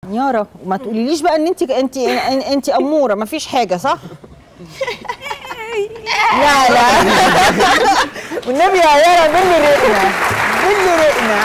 يارا ما تقوليليش بقى ان انت انت انت اموره ما فيش حاجه صح لا لا والنبي يا يارا مني رقنا مني رقنا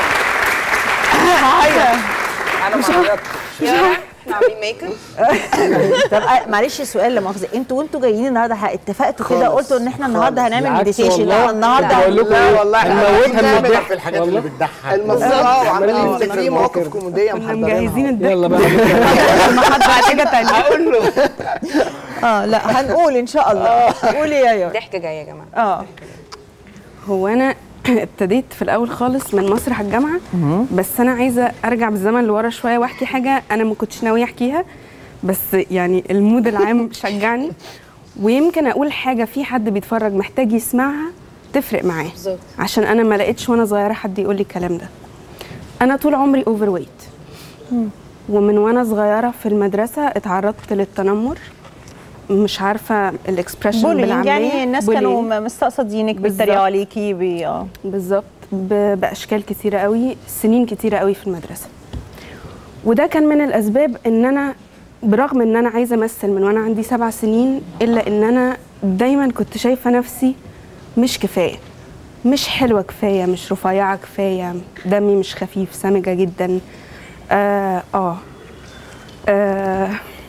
انا ما عيطتش عاملين ميك اب طب آه، معلش سؤال لا مؤاخذه انتوا وانتوا جايين النهارده ه- اتفقتوا كده خالص. قلتوا ان احنا النهارده هنعمل بالعكس مديتيشن والله. لا النهارده بقول لكم لا ايه والله إحنا هنموتها عايزين من نعمل الضحك في الحاجات والله. اللي بتضحك المفروض اه عمالين وعمالين نفتكر في مواقف المواقف. كوميديه كنا محضرينها مجهزين الضحك يلا بقى حاجه تانية اقول له اه لا هنقول ان شاء الله قولي يا يارا ضحكه جايه يا جماعه اه هو انا ابتديت في الاول خالص من مسرح الجامعه بس انا عايزه ارجع بالزمن لورا شويه واحكي حاجه انا ما كنتش ناويه احكيها بس يعني المود العام شجعني ويمكن اقول حاجه في حد بيتفرج محتاج يسمعها تفرق معاه بالظبط. عشان انا ما لقيتش وانا صغيره حد يقول لي الكلام ده انا طول عمري اوفر ويت ومن وانا صغيره في المدرسه اتعرضت للتنمر مش عارفه الاكسبريشن بولينج بالعاميه يعني الناس كانوا bullying. م- مستقصدينك بالظبط. بيتريقوا عليكي بي اه بالظبط ب- باشكال كتيره قوي سنين كتيره قوي في المدرسه وده كان من الاسباب ان انا برغم ان انا عايزه امثل من وانا عندي سبع سنين الا ان انا دايما كنت شايفه نفسي مش كفايه مش حلوه كفايه مش رفيعه كفايه دمي مش خفيف سمجه جدا اه, آه. آه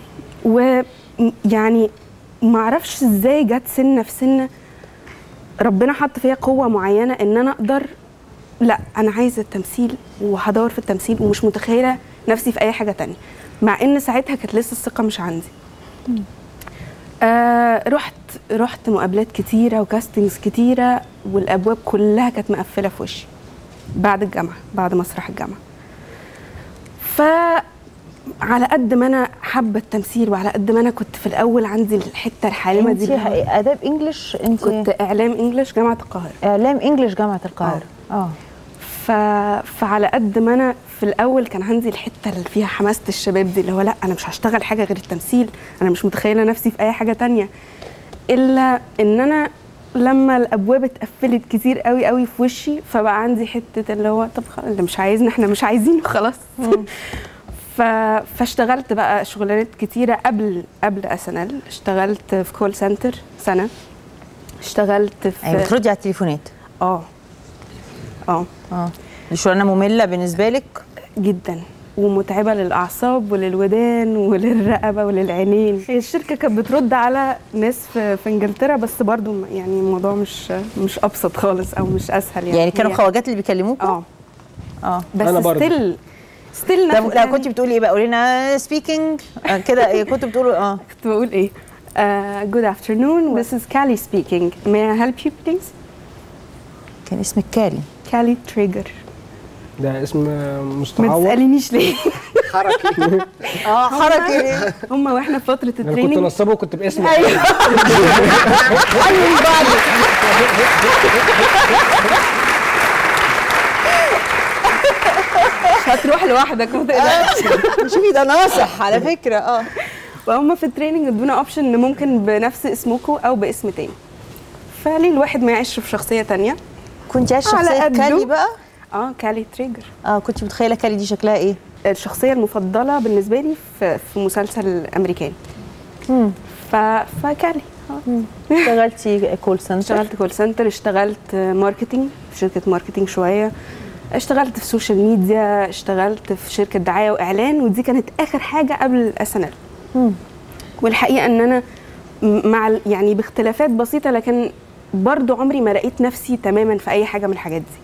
ويعني ما اعرفش ازاي جت سنه في سنه ربنا حط فيا قوه معينه ان انا اقدر لا انا عايزه التمثيل وهدور في التمثيل ومش متخيله نفسي في اي حاجه تانية مع ان ساعتها كانت لسه الثقه مش عندي آه رحت رحت مقابلات كتيره وكاستنجز كتيره والابواب كلها كانت مقفله في وشي بعد الجامعه بعد مسرح الجامعه ف على قد ما انا حابه التمثيل وعلى قد ما انا كنت في الاول عندي الحته الحالمه انت دي اللي هو- اداب انجلش انت كنت اعلام انجلش جامعه القاهره اعلام انجلش جامعه القاهره اه ف... فعلى قد ما انا في الاول كان عندي الحته اللي فيها حماسه الشباب دي اللي هو لا انا مش هشتغل حاجه غير التمثيل انا مش متخيله نفسي في اي حاجه تانية الا ان انا لما الابواب اتقفلت كتير قوي قوي في وشي فبقى عندي حته اللي هو طب خلاص اللي مش عايزنا احنا مش عايزينه خلاص ف... فاشتغلت بقى شغلانات كتيره قبل قبل اس ان ال اشتغلت في كول سنتر سنه اشتغلت في يعني بتردي على التليفونات اه اه اه دي شغلانه ممله بالنسبه لك جدا ومتعبه للاعصاب وللودان وللرقبه وللعينين هي الشركه كانت بترد على ناس في, في انجلترا بس برضو م- يعني الموضوع مش مش ابسط خالص او مش اسهل يعني يعني كانوا هي- خواجات اللي بيكلموكوا اه اه بس أنا برضو. ستيل ستيل طب لا كنت بتقولي ايه بقى قولي لنا سبيكينج كده إيه كنت بتقولوا اه كنت بقول ايه uh, good afternoon this is Callie speaking may I help you please كان اسمك كالي Callie Trigger ده اسم ما مستعور تسالينيش ليه حركي اه حركه هم واحنا في فتره انا كنت التريننج نصبه وكنت باسمي هتروح لوحدك ما تقلقش شوفي ده ناصح على فكره اه فهم في التريننج ادونا اوبشن ان ممكن بنفس اسمكم او باسم تاني فليه الواحد ما يعيش في شخصيه تانية كنت عايشه على شخصيه قده. كالي بقى اه كالي تريجر اه كنت متخيله كالي دي شكلها ايه الشخصيه المفضله بالنسبه لي في, في مسلسل امريكاني ف... فكالي آه. اشتغلتي كول سنتر اشتغلت كول سنتر اشتغلت ماركتينج في شركه ماركتينج شويه اشتغلت في سوشيال ميديا اشتغلت في شركه دعايه واعلان ودي كانت اخر حاجه قبل الاس ان والحقيقه ان انا م- مع ال- يعني باختلافات بسيطه لكن برضو عمري ما لقيت نفسي تماما في اي حاجه من الحاجات دي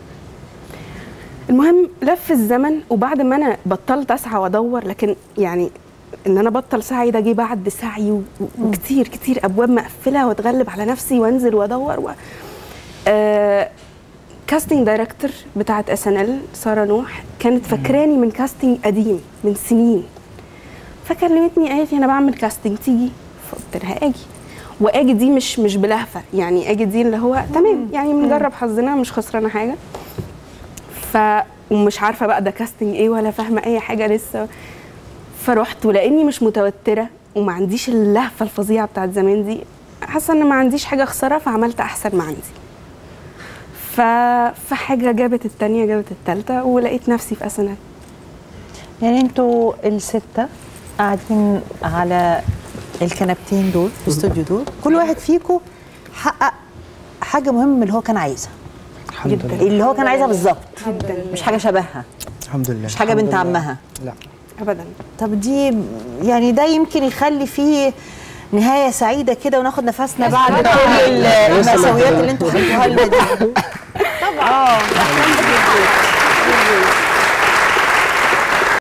المهم لف الزمن وبعد ما انا بطلت اسعى وادور لكن يعني ان انا بطل سعي ده جه بعد سعي و- وكتير كتير ابواب مقفله واتغلب على نفسي وانزل وادور و... آه كاستنج دايركتور بتاعت اس ان ال ساره نوح كانت فاكراني من كاستنج قديم من سنين فكلمتني قالت لي انا بعمل كاستنج تيجي فقلت لها اجي واجي دي مش مش بلهفه يعني اجي دي اللي هو تمام يعني بنجرب حظنا مش خسرانه حاجه ف ومش عارفه بقى ده كاستنج ايه ولا فاهمه اي حاجه لسه فرحت ولاني مش متوتره وما عنديش اللهفه الفظيعه بتاعت زمان دي حاسه ان ما عنديش حاجه اخسرها فعملت احسن ما عندي ف... فحاجه جابت التانية جابت التالتة ولقيت نفسي في اسنان يعني انتوا الستة قاعدين على الكنبتين دول في الاستوديو دول كل واحد فيكم حقق حاجة مهمة من اللي هو كان عايزها الحمد لله اللي هو كان عايزها بالظبط مش حاجة شبهها الحمد لله مش حاجة بنت عمها لا ابدا طب دي يعني ده يمكن يخلي فيه نهاية سعيدة كده وناخد نفسنا بعد كل ال- المأساويات اللي انتوا خدتوها لنا دي طبعا اه